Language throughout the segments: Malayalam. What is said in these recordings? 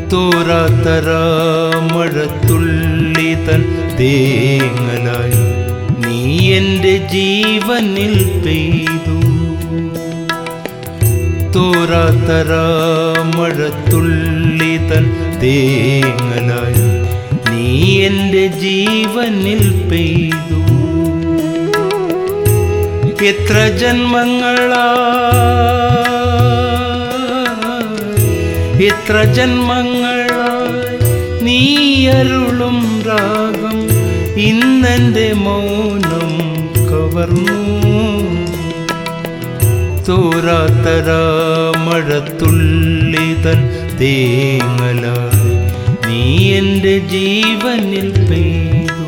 തോരാത്തര മഴത്തുള്ളി തൻ തേങ്ങലായി നീ എൻ്റെ ജീവനിൽ പെയ്തു തോരാത്തര മഴത്തുള്ളി തൻ തേങ്ങലായി നീ എൻ്റെ ജീവനിൽ പെയ്തു എത്ര ജന്മങ്ങളാ എത്ര ജന്മങ്ങളായി നീ അരുളും രാഗം ഇന്നെൻ്റെ മൗനം കവർന്നു തോരാത്തര മഴത്തുള്ളി തൻ തേങ്ങലായി നീ എൻ്റെ ജീവനിൽ പെയ്തു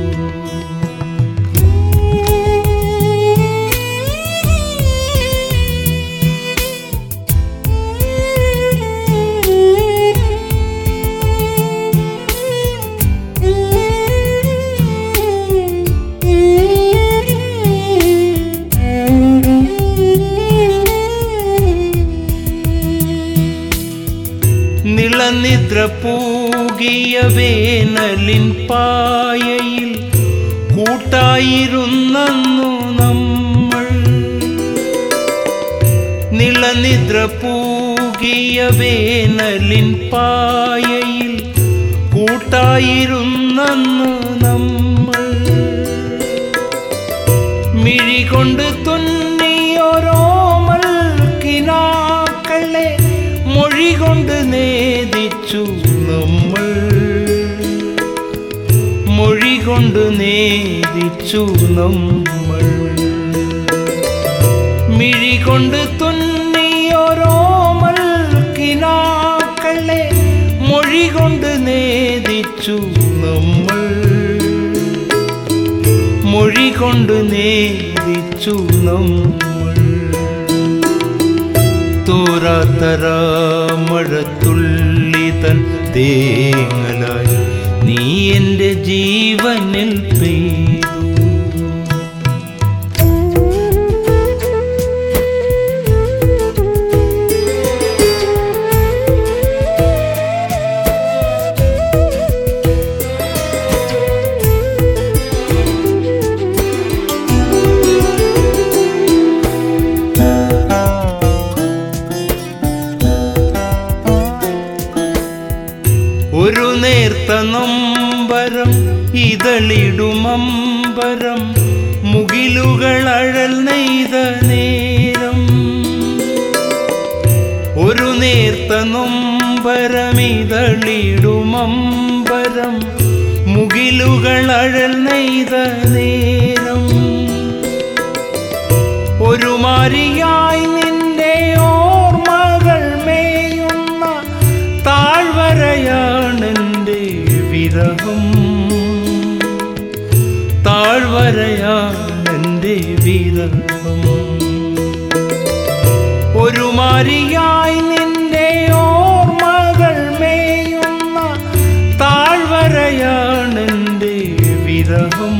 നിളനിദ്ര പൂകിയ വേനലിൻ പായയിൽ കൂട്ടായിരുന്നു നമ്മൾ നിളനിദ്ര പൂകിയ വേനലിൻ പായയിൽ കൂട്ടായിരുന്നു നമ്മൾ മിഴികൊണ്ട് തുന്നിയോരോമൽ കിനാക്കളെ മൊഴി കൊണ്ട് നേദിച്ചു നമ്മൾ മൊഴി കൊണ്ട് നേദിച്ചു നമ്മൾ മിഴി കൊണ്ട് തുന്നിയോരോമൽ കിനാക്കളെ മൊഴി കൊണ്ട് നേദിച്ചു നമ്മൾ മൊഴി കൊണ്ട് നേദിച്ചു നമ്മൾ തോരാത്തര മഴത്തുള്ളി തൻ തേങ്ങലായി നീ എൻ്റെ ജീവനിൽ പെയ്തു ഒരു നേർത്ത നൊമ്പരം ഇതളിടുമമ്പരം മുകിലുകൾ അഴൽ നെയ്ത നേരം ഒരു നേർത്ത നൊമ്പരം ഇതളിടുമമ്പരം മുകിലുകൾ അഴൽ നെയ്ത നേരം ഒരു മാരിയായി നിന്റെ ഓർമ്മകൾ മേയുന്ന താഴ്വരയാണെൻ്റെ വിരഹം താഴ്വരയാണെൻ്റെ വിരഹം ഒരു മാരിയായി നിന്റെ ഓർമ്മകൾ മേയുന്ന താഴ്വരയാണെൻ്റെ വിരഹം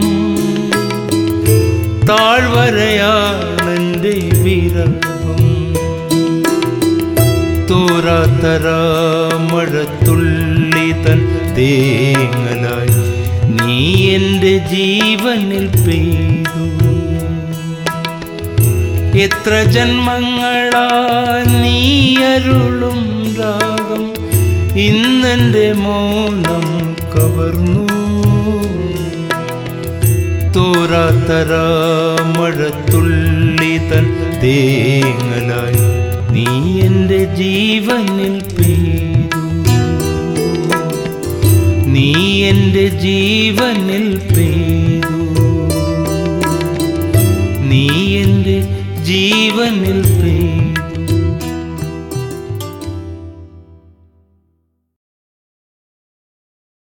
താഴ്വരയാണെൻ്റെ വിരഹം തോരാത്തര മഴത്തുള്ളി തൻ തേങ്ങലായി നീ എൻ്റെ ജീവനിൽ പെയ്തു എത്ര ജന്മങ്ങളാ നീ അരുളും രാഗം ഇന്നെൻ്റെ മൗനം കവർന്നു തോരാത്തര മഴത്തുള്ളി തൻ തേങ്ങലായി നീ എൻ്റെ ജീവനിൽ പെയ്തു നീ എൻ്റെ ജീവനിൽ പെയ്തു നീ എൻ്റെ ജീവനിൽ പെയ്തു